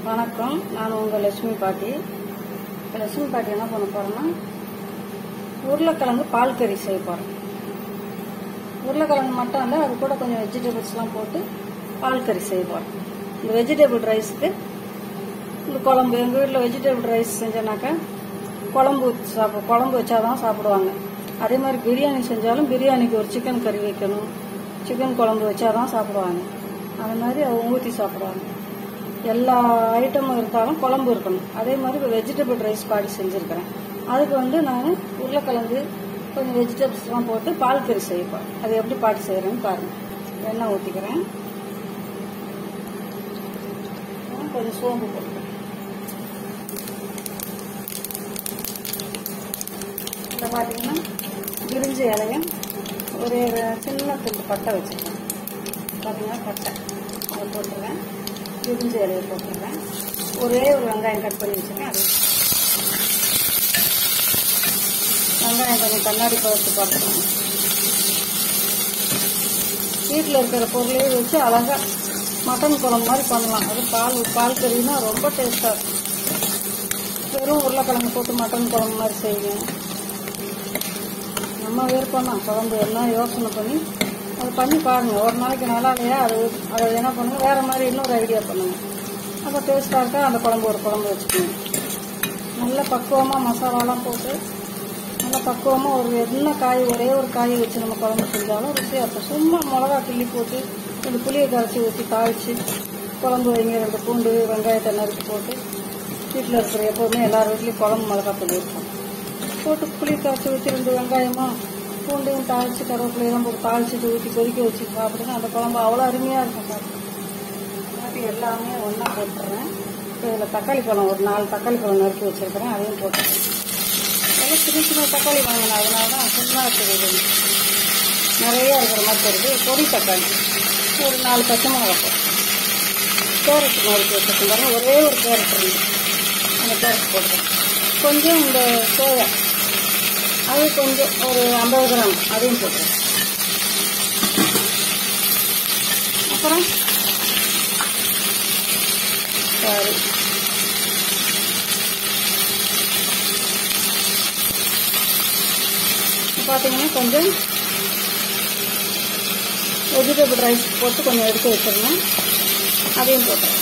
வணக்கம் நான் உங்கள் லட்சுமி பாட்டி இப்போ லட்சுமி பாட்டி என்ன பண்ண போறேன்னா உருளைக்கிழங்கு பால் கறி செய்ய போகிறேன் உருளைக்கிழங்கு மட்டும் இல்லை அது கூட கொஞ்சம் வெஜிடபிள்ஸ்லாம் போட்டு பால் கறி செய்ய போகிறேன் இந்த வெஜிடபிள் ரைஸ்க்கு இந்த குழம்பு எங்கள் வீட்டில் வெஜிடபிள் ரைஸ் செஞ்சேனாக்கா குழம்பு ஊத்தி சாப்பிட குழம்பு வச்சாதான் சாப்பிடுவாங்க அதே மாதிரி பிரியாணி செஞ்சாலும் பிரியாணிக்கு ஒரு சிக்கன் கறி வைக்கணும் சிக்கன் குழம்பு வச்சாதான் சாப்பிடுவாங்க அது மாதிரி அவங்க ஊற்றி சாப்பிடுவாங்க எல்லா ஐட்டமும் இருந்தாலும் குழம்பு இருக்கணும் அதே மாதிரி இப்போ வெஜிடபிள் ரைஸ் பாடி செஞ்சுருக்கிறேன் அதுக்கு வந்து நான் உருளைக்கிழங்கு கொஞ்சம் வெஜிடபிள்ஸ்லாம் போட்டு பால் கறி செய்யப்போம் அது எப்படி பாட்டி செய்கிறேன்னு பாருங்கள் எண்ணெய் ஊற்றிக்கிறேன் கொஞ்சம் சோம்பு போட்டுக்கிறேன் இதில் பார்த்தீங்கன்னா பிரிஞ்சு இலையும் ஒரு சின்ன துண்டு பட்டை வச்சுருக்கேன் பார்த்தீங்கன்னா பட்டை அதை போட்டுருவேன் பிரிஞ்சு இலையை போட்டுருவேன் ஒரே ஒரு வெங்காயம் கட் பண்ணி வச்சுருக்கேன் அது வெங்காயம் கொஞ்சம் கண்ணாடி பழத்து பார்த்துக்கணும் வீட்டில் இருக்கிற பொருளையே வச்சு அழகாக மட்டன் குழம்பு மாதிரி பண்ணலாம் அது பால் பால் கறினா ரொம்ப டேஸ்ட்டாக இருக்கும் வெறும் உருளைக்கிழங்கு போட்டு மட்டன் குழம்பு மாதிரி செய்வேன் நம்ம விருப்பம் தான் குழம்பு எல்லாம் யோசனை பண்ணி அது பண்ணி பாருங்க ஒரு நாளைக்கு நல்லா இல்லையா அது அதை என்ன பண்ணுங்க வேற மாதிரி இன்னொரு ஐடியா பண்ணுங்க அப்போ டேஸ்ட்டாக இருக்கா அந்த குழம்பு ஒரு குழம்பு வச்சுக்கோங்க நல்ல பக்குவமாக மசாலாலாம் போட்டு நல்ல பக்குவமாக ஒரு என்ன காய் ஒரே ஒரு காய் வச்சு நம்ம குழம்பு செஞ்சாலும் ருசியாக இருக்கும் சும்மா மிளகா கிள்ளி போட்டு ரெண்டு புளியை கரைச்சி ஊற்றி தாளித்து குழம்பு வைங்க ரெண்டு பூண்டு வெங்காயத்தை நறுக்கி போட்டு வீட்டில் இருக்கிற எப்போதுமே எல்லார் வீட்லேயும் குழம்பு மிளகா தூள் இருக்கும் போட்டு புளி கரைச்சி ஊற்றி ரெண்டு வெங்காயமும் பூண்டையும் தாளித்து கருவேப்பிலையெல்லாம் போட்டு தாளிச்சிட்டு ஊற்றி கொதிக்க வச்சு சாப்பிடுங்க அந்த குழம்பு அவ்வளோ அருமையாக இருக்கும் சாப்பிட்டு மாதிரி எல்லாமே ஒன்றா போட்டுறேன் இப்போ இதில் தக்காளி பழம் ஒரு நாலு தக்காளி பழம் நறுக்கி வச்சுருக்கிறேன் அதையும் போட்டுறேன் எல்லாம் சின்ன சின்ன தக்காளி வாங்கினேன் அதனால தான் சின்னதாக தெரியுது நிறைய இருக்கிற மாதிரி தெரியுது பொடி தக்காளி ஒரு நாலு பச்சை மிளகா போட்டேன் கேரட் நறுக்கி வச்சுருக்கேன் பாருங்க ஒரே ஒரு கேரட் இருந்து அந்த கேரட் போட்டுறேன் கொஞ்சம் இந்த சோயா அது கொஞ்சம் ஒரு ஐம்பது கிராம் அதையும் போட்டுறேன் அப்புறம் சரி பார்த்தீங்கன்னா கொஞ்சம் வெஜிடபிள் ரைஸ் போட்டு கொஞ்சம் எடுத்து வச்சிடணும் அதையும் போட்டுறேன்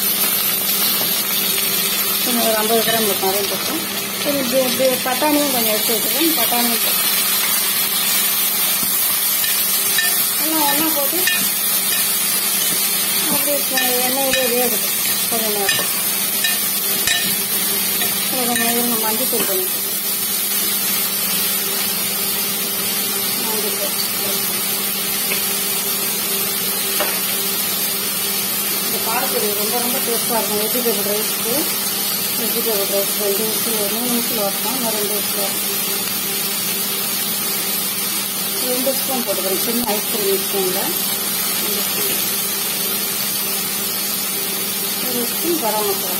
கொஞ்சம் ஒரு ஐம்பது கிராம் இருக்கும் அதையும் போட்டேன் கொஞ்சம் இப்படி பட்டாணியும் கொஞ்சம் எடுத்து வச்சுருக்கேன் பட்டாணியும் போட்டேன் எல்லாம் ஒன்றா போட்டு அப்படியே எண்ணெயிலே வேகுது கொஞ்சம் நேரம் கொஞ்சம் நேரம் மஞ்சள் தூள் கொஞ்சம் மஞ்சள் இந்த பாலப்பொடி ரொம்ப ரொம்ப டேஸ்ட்டாக இருக்கும் வெஜிடபிள் ரைஸ்க்கு வெஜிடபிள் ரைஸ் ரெண்டு நிமிஷம் ஒரு மூணு நிமிஷம் வரணும் நான் ரெண்டு நிமிஷம் வரணும் ரெண்டு ஸ்பூன் போட்டுக்கிறேன் சின்ன ஐஸ்கிரீம் ஸ்பூனில் ரெண்டு ஸ்பூன் ஒரு ஸ்பூன் கரம் மசாலா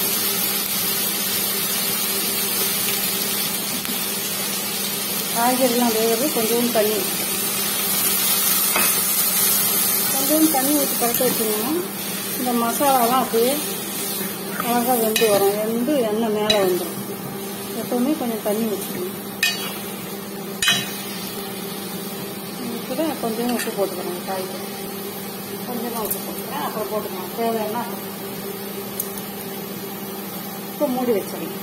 காய்கறிலாம் வேகிறது கொஞ்சோண்டு தண்ணி கொஞ்சோண்டு தண்ணி ஊற்றி கரெக்டாக வச்சிங்கன்னா இந்த மசாலாலாம் அப்படியே அழகாக வெந்து வரும் வெந்து எண்ணெய் மேலே வந்துடும் எப்பவுமே கொஞ்சம் தண்ணி வச்சுக்கணும் கூட கொஞ்சம் உப்பு போட்டுக்கிறேன் காய்க்கு கொஞ்சமாக உப்பு போட்டுக்கிறேன் அப்புறம் போட்டுக்கலாம் தேவைன்னா இப்போ மூடி வச்சிடலாம்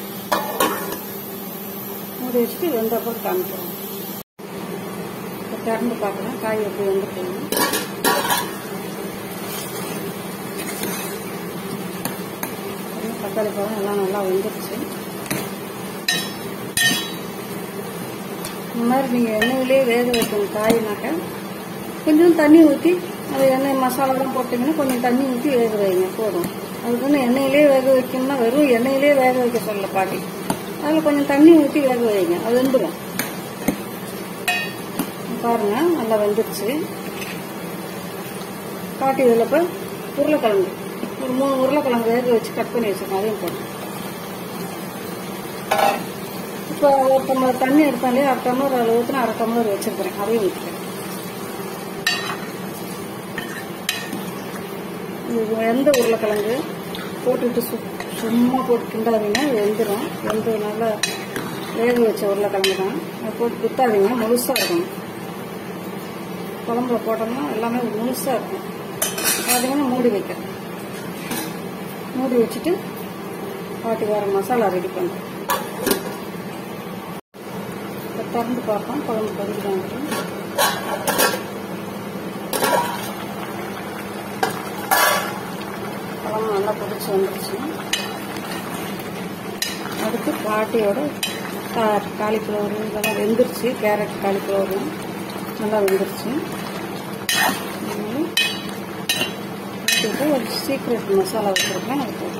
மூடி வச்சுட்டு வெந்தப்போ காமிக்கிறோம் இப்போ திறந்து பார்க்குறேன் காய் எப்படி வந்துருக்குங்க தக்காளி பழம் எல்லாம் நல்லா வெந்துருச்சு இந்த மாதிரி நீங்கள் எண்ணெயிலே வேக வைக்கணும் காயினாக்க கொஞ்சம் தண்ணி ஊற்றி அது எண்ணெய் மசாலாலாம் போட்டிங்கன்னா கொஞ்சம் தண்ணி ஊற்றி வேக வைங்க போதும் அதுக்கு வந்து எண்ணெயிலே வேக வைக்கணும்னா வெறும் எண்ணெயிலே வேக வைக்க சொல்ல பாட்டி அதில் கொஞ்சம் தண்ணி ஊற்றி வேக வைங்க அது வெந்துடும் பாருங்க நல்லா வெந்துருச்சு காட்டி இதில் இப்போ உருளைக்கிழங்கு ஒரு மூணு உருளைக்கிழங்கு வேக வச்சு கட் பண்ணி வச்சுருக்கோம் அதையும் போட்டு இப்போ ஒரு டம்ளர் தண்ணி எடுத்தாலே அரை டம்ளர் அதில் ஊற்றினா அரை டம்ளர் வச்சுருக்கிறேன் அதையும் ஊற்றுறேன் இது எந்த உருளைக்கிழங்கு போட்டுட்டு சு சும்மா போட்டு கிண்டாதீங்க வெந்துடும் வெந்து நல்லா வேக வச்ச உருளைக்கிழங்கு தான் அதை போட்டு குத்தாதீங்க முழுசாக இருக்கணும் குழம்புல போட்டோம்னா எல்லாமே முழுசாக இருக்கும் பார்த்தீங்கன்னா மூடி வைக்கிறேன் மூடி வச்சுட்டு பாட்டி வேறு மசாலா ரெடி பண்ணுறேன் இப்போ திறந்து பார்ப்போம் குழம்பு கொதிக்கிறாங்க குழம்பு நல்லா கொதிச்சு வந்துருச்சு அடுத்து பாட்டியோட கா- காலிஃப்ளவர் இதெல்லாம் வெந்துருச்சு கேரட் காலிஃப்ளவர் நல்லா வெந்துருச்சு அதனால போட்டுட்டு ஒரு சீக்ரெட் மசாலா வச்சுருக்கேன் அது போட்டு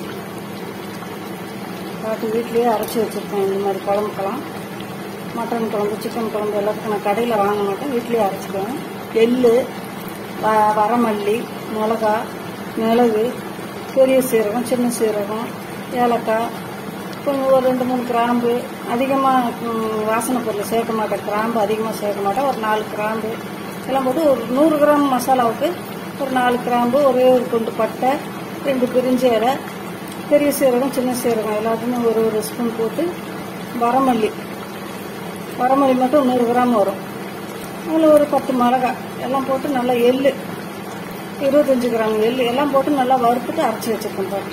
பாட்டி வீட்லேயே அரைச்சி வச்சுருக்கேன் இந்த மாதிரி குழம்புக்கெல்லாம் மட்டன் குழம்பு சிக்கன் குழம்பு எல்லாத்துக்கும் நான் கடையில் வாங்க மாட்டேன் வீட்லேயே அரைச்சிக்குவேன் எள்ளு வ வரமல்லி மிளகா மிளகு பெரிய சீரகம் சின்ன சீரகம் ஏலக்காய் கொஞ்சம் ஒரு ரெண்டு மூணு கிராம்பு அதிகமாக வாசனை பொருள் சேர்க்க மாட்டேன் கிராம்பு அதிகமாக சேர்க்க மாட்டேன் ஒரு நாலு கிராம்பு எல்லாம் போட்டு ஒரு நூறு கிராம் மசாலாவுக்கு ஒரு நாலு கிராம்பு ஒரே ஒரு துண்டு பட்டை ரெண்டு பிரிஞ்சி இலை பெரிய சீரகம் சின்ன சீரகம் எல்லாத்தையுமே ஒரு ஒரு ஸ்பூன் போட்டு வரமல்லி வரமல்லி மட்டும் நூறு கிராம் வரும் அதில் ஒரு பத்து மிளகாய் எல்லாம் போட்டு நல்லா எள்ளு இருபத்தஞ்சு கிராம் எள்ளு எல்லாம் போட்டு நல்லா வறுத்துட்டு அரைச்சி வச்சிருக்கேன் பாரு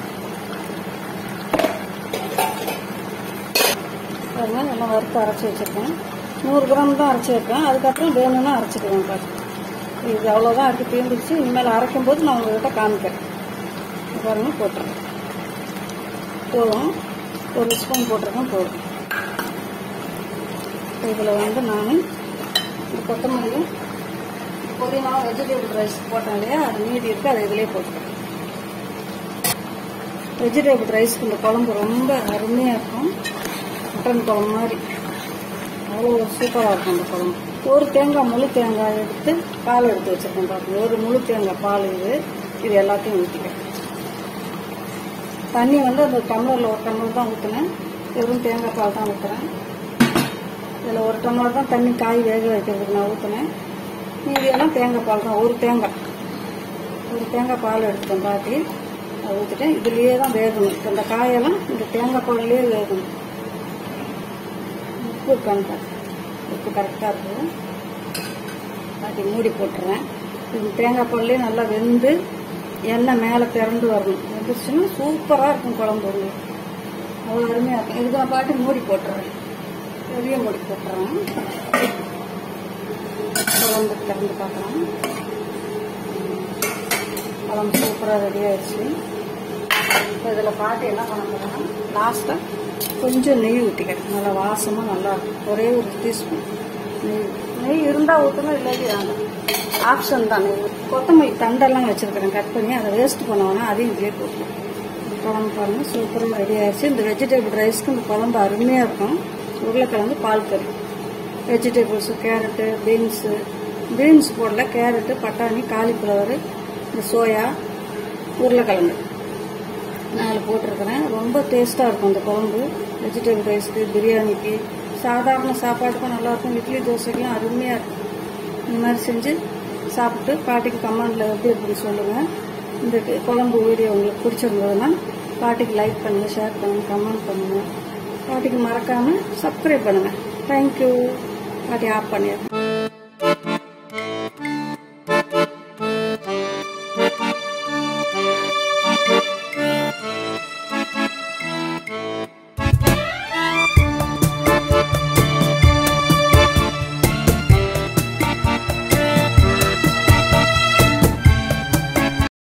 பாருங்க எல்லாம் வறுத்து அரைச்சி வச்சிருக்கேன் நூறு கிராம் தான் அரைச்சி வைப்பேன் அதுக்கப்புறம் வேணும்னா அரைச்சிக்குவேன் பாரு இது அவ்வளோதான் இருக்கு தீர்ந்துருச்சு இனிமேல் அரைக்கும் போது நான் உங்ககிட்ட காமிக்கிறேன் இது பாருங்க போட்டுருக்கேன் போதும் ஒரு ஸ்பூன் போட்டிருக்கேன் போதும் இதில் வந்து நான் இந்த கொத்தமல்லியும் புதினா வெஜிடபிள் ரைஸ் போட்டேன் இல்லையா அது மீதி இருக்கு அதை இதிலே போட்டுக்கிறேன் வெஜிடபிள் ரைஸ்க்கு இந்த குழம்பு ரொம்ப அருமையாக இருக்கும் மட்டன் குழம்பு மாதிரி அவ்வளோ சூப்பராக இருக்கும் அந்த குழம்பு ஒரு தேங்காய் முழு தேங்காய் எடுத்து பால் எடுத்து வச்சிருக்கேன் பாருங்க ஒரு முழு தேங்காய் பால் இது இது எல்லாத்தையும் ஊற்றிக்கிறேன் தண்ணி வந்து அந்த டம்ளரில் ஒரு டம்ளர் தான் ஊற்றினேன் வெறும் தேங்காய் பால் தான் ஊற்றுறேன் இதில் ஒரு டம்ளர் தான் தண்ணி காய் வேக வைக்கிறதுக்கு நான் ஊற்றினேன் மீதியெல்லாம் தேங்காய் பால் தான் ஒரு தேங்காய் ஒரு தேங்காய் பால் எடுத்துட்டேன் பாட்டி அதை ஊற்றிட்டேன் இதுலேயே தான் வேகணும் இப்போ இந்த காயெல்லாம் இந்த தேங்காய் பால்லேயே வேகணும் உப்பு இருக்கான்னு உப்பு கரெக்டாக இருக்குது பாட்டி மூடி போட்டுறேன் இது தேங்காய் பால்லேயே நல்லா வெந்து எண்ணெய் மேலே திறந்து வரணும் வெந்துருச்சுன்னா சூப்பராக இருக்கும் குழம்பு உங்களுக்கு அவ்வளோ அருமையாக இருக்கும் இதுக்கு நான் பாட்டி மூடி போட்டுறேன் பெரிய மூடி போட்டுறேன் குழம்பு திறந்து பார்க்கலாம் குழம்பு சூப்பராக ரெடி ஆயிடுச்சு இப்போ இதில் பாட்டு என்ன பண்ண போகிறேன்னா லாஸ்ட்டாக கொஞ்சம் நெய் ஊற்றிக்கிறேன் நல்லா வாசமாக நல்லா இருக்கும் ஒரே ஒரு டீஸ்பூன் நெய் நெய் இருந்தால் ஊற்றணும் இல்லாட்டி வேண்டாம் ஆப்ஷன் தான் நெய் கொத்தமல்லி தண்டெல்லாம் வச்சுருக்கிறேன் கட் பண்ணி அதை வேஸ்ட் பண்ண வேணாம் அதையும் இதே போட்டுருவேன் குழம்பு பாருங்கள் சூப்பராக ரெடி ஆயிடுச்சு இந்த வெஜிடபிள் ரைஸ்க்கு இந்த குழம்பு அருமையாக இருக்கும் உருளைக்கிழங்கு பால் கறி வெஜிடபிள்ஸு கேரட்டு பீன்ஸு பீன்ஸ் போடல கேரட்டு பட்டாணி காலிஃப்ளவர் இந்த சோயா உருளைக்கிழங்கு நாலு போட்டிருக்கிறேன் ரொம்ப டேஸ்ட்டாக இருக்கும் இந்த குழம்பு வெஜிடபிள் ரைஸ்க்கு பிரியாணிக்கு சாதாரண சாப்பாட்டுக்கும் நல்லாயிருக்கும் இட்லி தோசைக்கெலாம் அருமையாக இருக்கும் இந்த மாதிரி செஞ்சு சாப்பிட்டு பாட்டிக்கு கமெண்டில் எப்படி இருக்குன்னு சொல்லுங்கள் இந்த குழம்பு வீடியோ உங்களுக்கு பிடிச்சிருந்ததுன்னா பாட்டிக்கு லைக் பண்ணுங்கள் ஷேர் பண்ணுங்கள் கமெண்ட் பண்ணுங்கள் பாட்டிக்கு மறக்காமல் சப்ஸ்கிரைப் பண்ணுங்கள் தேங்க்யூ பாட்டி ஆஃப் பண்ணிடுறேன்